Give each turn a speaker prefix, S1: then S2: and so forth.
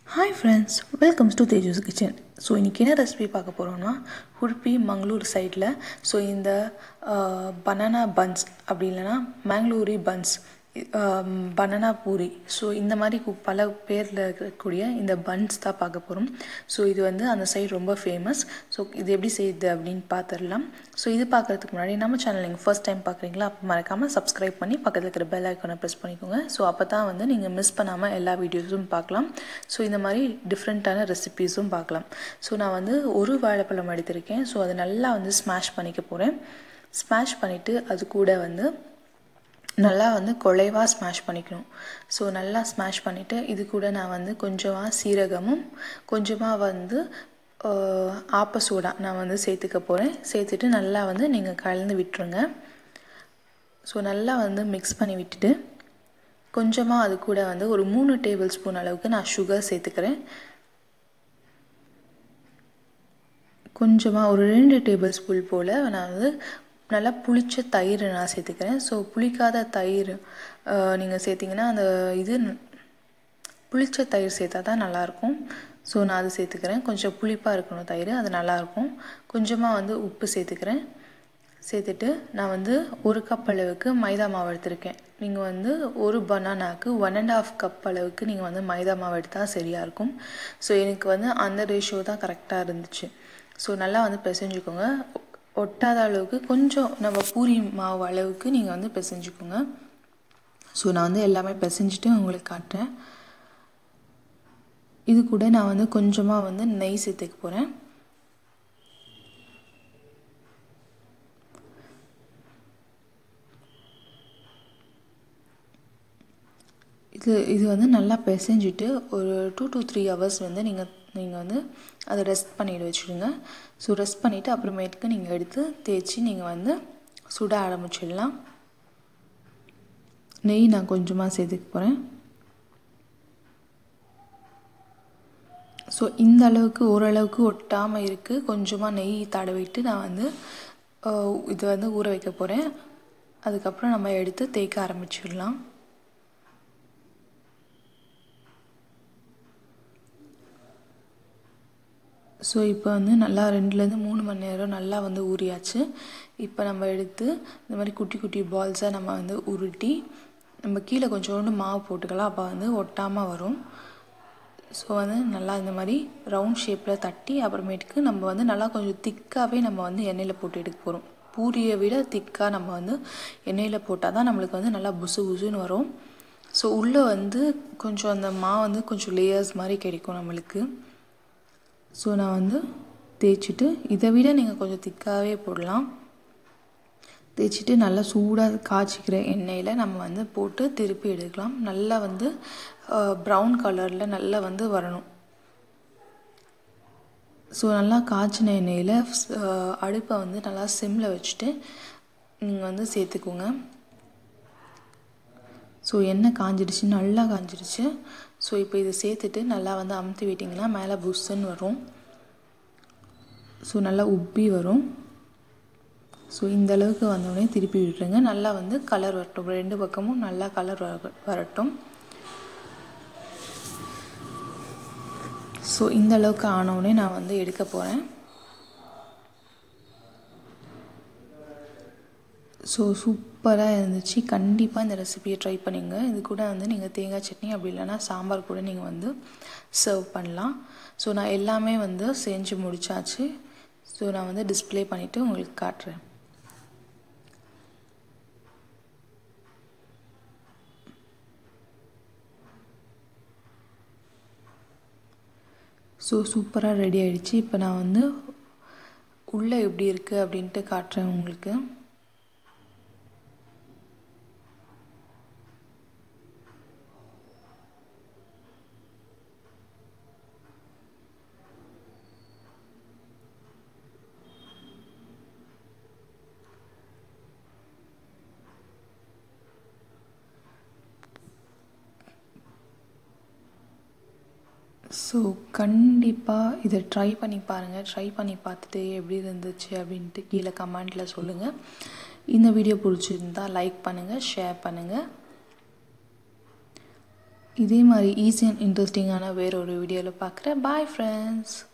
S1: hi friends welcomes to Teju's kitchen so இன்றைக்கி என்ன recipe பார்க்க போகிறோம்னா உடுப்பி மங்களூர் சைடில் ஸோ இந்த பனானா பன்ஸ் அப்படி இல்லைன்னா Mangalore buns banana puri so இந்த மாதிரி கு- பல பேரில் இருக்கக்கூடிய இந்த பன்ஸ் தான் பார்க்க போகிறோம் ஸோ இது வந்து அந்த சைடு ரொம்ப ஃபேமஸ் ஸோ இது எப்படி செய்யுது அப்படின்னு பார்த்துடலாம் ஸோ இது பார்க்குறதுக்கு முன்னாடி நம்ம சேனல் நீங்கள் ஃபர்ஸ்ட் டைம் பார்க்குறீங்களா அப்போ மறக்காமல் சப்ஸ்கிரைப் பண்ணி பக்கத்தில் இருக்கிற பெல் ஐக்கானை ப்ரெஸ் பண்ணிக்கோங்க ஸோ அப்போ தான் வந்து நீங்கள் மிஸ் பண்ணாமல் எல்லா வீடியோஸும் பார்க்கலாம் ஸோ இந்த மாதிரி டிஃப்ரெண்ட்டான ரெசிபீஸும் பார்க்கலாம் ஸோ நான் வந்து ஒரு வாழைப்பழம் எடுத்திருக்கேன் ஸோ அதை நல்லா வந்து ஸ்மாஷ் பண்ணிக்க போகிறேன் ஸ்மாஷ் பண்ணிவிட்டு அது கூட வந்து நல்லா வந்து குழைவாக ஸ்மாஷ் பண்ணிக்கணும் ஸோ நல்லா ஸ்மாஷ் பண்ணிவிட்டு இது கூட நான் வந்து கொஞ்சமாக சீரகமும் கொஞ்சமாக வந்து ஆஹ், ஆப்ப சோடா நான் வந்து சேர்த்துக்க போகிறேன் சேர்த்துட்டு நல்லா வந்து நீங்கள் கலந்து விட்டுருங்க ஸோ நல்லா வந்து மிக்ஸ் பண்ணி விட்டுட்டு கொஞ்சமாக அது கூட வந்து ஒரு மூணு டேபிள் ஸ்பூன் அளவுக்கு நான் சுகர் சேர்த்துக்கிறேன் கொஞ்சமாக ஒரு ரெண்டு டேபிள் ஸ்பூன் போல் நான் வந்து நல்லா புளிச்ச தயிர் நான் சேர்த்துக்கிறேன் ஸோ புளிக்காத தயிர் நீங்கள் சேர்த்திங்கன்னா அந்த இது புளிச்ச தயிர் சேர்த்தா தான் நல்லாயிருக்கும் ஸோ நான் அது சேர்த்துக்கிறேன் கொஞ்சம் புளிப்பாக இருக்கணும் தயிர் அது நல்லாயிருக்கும் கொஞ்சமாக வந்து உப்பு சேர்த்துக்கிறேன் சேர்த்துட்டு நான் வந்து ஒரு கப் அளவுக்கு மைதா மாவு எடுத்திருக்கேன் நீங்கள் வந்து ஒரு பனானாக்கு ஒன் அண்ட் ஆஃப் கப் அளவுக்கு நீங்கள் வந்து மைதா மாவு எடுத்தால் சரியாக இருக்கும் ஸோ எனக்கு வந்து அந்த ரேஷியோ தான் கரெக்டாக இருந்துச்சு ஸோ நல்லா வந்து பிசைஞ்சுக்கோங்க ஒ- ஒட்டாத அளவுக்கு கொஞ்சம் நம்ம பூரி மாவு அளவுக்கு நீங்கள் வந்து பிசைஞ்சுக்கோங்க ஸோ நான் வந்து எல்லாமே பிசைஞ்சிட்டு உங்களுக்கு காட்டுறேன் இது கூட நான் வந்து கொஞ்சமாக வந்து நெய் சேர்த்துக்க போகிறேன் இது இது வந்து நல்லா பிசைஞ்சிட்டு ஒரு டூ to த்ரீ ஹவர்ஸ் வந்து நீங்கள் நீங்கள் வந்து அதை ரெஸ்ட் பண்ணிட்டு வச்சுடுங்க ஸோ ரெஸ்ட் பண்ணிவிட்டு அப்புறமேட்டுக்கு நீங்கள் எடுத்து தேய்ச்சி நீங்கள் வந்து சுட ஆரம்பிச்சிடலாம் நெய் நான் கொஞ்சமாக சேர்த்துக்க போகிறேன் ஸோ இந்த அளவுக்கு ஓரளவுக்கு ஒட்டாமல் இருக்குது கொஞ்சமாக நெய் தடவிட்டு நான் வந்து அஹ், இது வந்து ஊற வைக்க போகிறேன் அதுக்கப்புறம் நம்ம எடுத்து தேய்க்க ஆரம்பிச்சிடலாம் ஸோ இப்போ வந்து நல்லா ரெண்டுலேருந்து மூணு மணி நேரம் நல்லா வந்து ஊறியாச்சு இப்போ நம்ம எடுத்து இந்த மாதிரி குட்டி குட்டி பால்ஸை நம்ம வந்து உருட்டி நம்ம கீழே கொஞ்சோண்டு மாவு போட்டுக்கலாம் அப்போ வந்து ஒட்டாமல் வரும் ஸோ வந்து நல்லா இந்த மாதிரி ரவுண்ட் ஷேப்பில் தட்டி அப்புறமேட்டுக்கு நம்ம வந்து நல்லா கொஞ்சம் திக்காகவே நம்ம வந்து எண்ணெயில் போட்டு எடுக்க போகிறோம் பூரியை விட திக்காக நம்ம வந்து எண்ணெயில் போட்டால் தான் நம்மளுக்கு வந்து நல்லா புசு புசுன்னு வரும் ஸோ உள்ளே வந்து கொஞ்சம் அந்த மாவு வந்து கொஞ்சம் லேயர்ஸ் மாதிரி கிடைக்கும் நம்மளுக்கு ஸோ நான் வந்து தேய்ச்சிட்டு இதை விட நீங்கள் கொஞ்சம் திக்காகவே போடலாம் தேய்ச்சிட்டு நல்லா சூடாக காய்ச்சிக்கிற எண்ணெயில் நம்ம வந்து போட்டு திருப்பி எடுக்கலாம் நல்லா வந்து ப்ரௌன் கலரில் நல்லா வந்து வரணும் ஸோ நல்லா காய்ச்சின எண்ணெயில் அடுப்பை வந்து நல்லா சிம்மில் வச்சுட்டு நீங்கள் வந்து சேர்த்துக்கோங்க ஸோ எண்ணெய் காஞ்சிடுச்சு நல்லா காஞ்சிடுச்சு ஸோ இப்போ இதை சேர்த்துட்டு நல்லா வந்து அமுத்தி விட்டிங்கன்னா மேலே புஷ்ஷுன்னு வரும் ஸோ நல்லா உப்பி வரும் ஸோ இந்த அளவுக்கு வந்தோடனே திருப்பி விட்டுருங்க நல்லா வந்து கலர் வரட்டும் ரெண்டு பக்கமும் நல்லா கலர் வர வரட்டும் ஸோ இந்த அளவுக்கு ஆனவுடனே நான் வந்து எடுக்க போகிறேன் ஸோ சூப்பராக இருந்துச்சு கண்டிப்பாக இந்த ரெசிபியை ட்ரை பண்ணுங்க இது கூட வந்து நீங்கள் தேங்காய் சட்னி அப்படி இல்லைன்னா சாம்பார் கூட நீங்கள் வந்து சர்வ் பண்ணலாம் ஸோ நான் எல்லாமே வந்து செஞ்சு முடிச்சாச்சு ஸோ நான் வந்து டிஸ்ப்ளே பண்ணிவிட்டு உங்களுக்கு காட்டுறேன் ஸோ சூப்பராக ரெடி ஆயிடுச்சு இப்போ நான் வந்து உள்ளே எப்படி இருக்குது அப்படின்ட்டு காட்டுறேன் உங்களுக்கு ஸோ கண்டிப்பாக இதை ட்ரை பண்ணி பாருங்கள் ட்ரை பண்ணி பார்த்துட்டு எப்படி இருந்துச்சு அப்படின்ட்டு கீழே கமெண்ட்டில் சொல்லுங்கள் இந்த வீடியோ பிடிச்சிருந்தா லைக் பண்ணுங்கள் ஷேர் பண்ணுங்கள் இதே மாதிரி ஈஸி அண்ட் இன்ட்ரெஸ்டிங்கான வேற ஒரு வீடியோவில் பார்க்குறேன் பாய் ஃப்ரெண்ட்ஸ்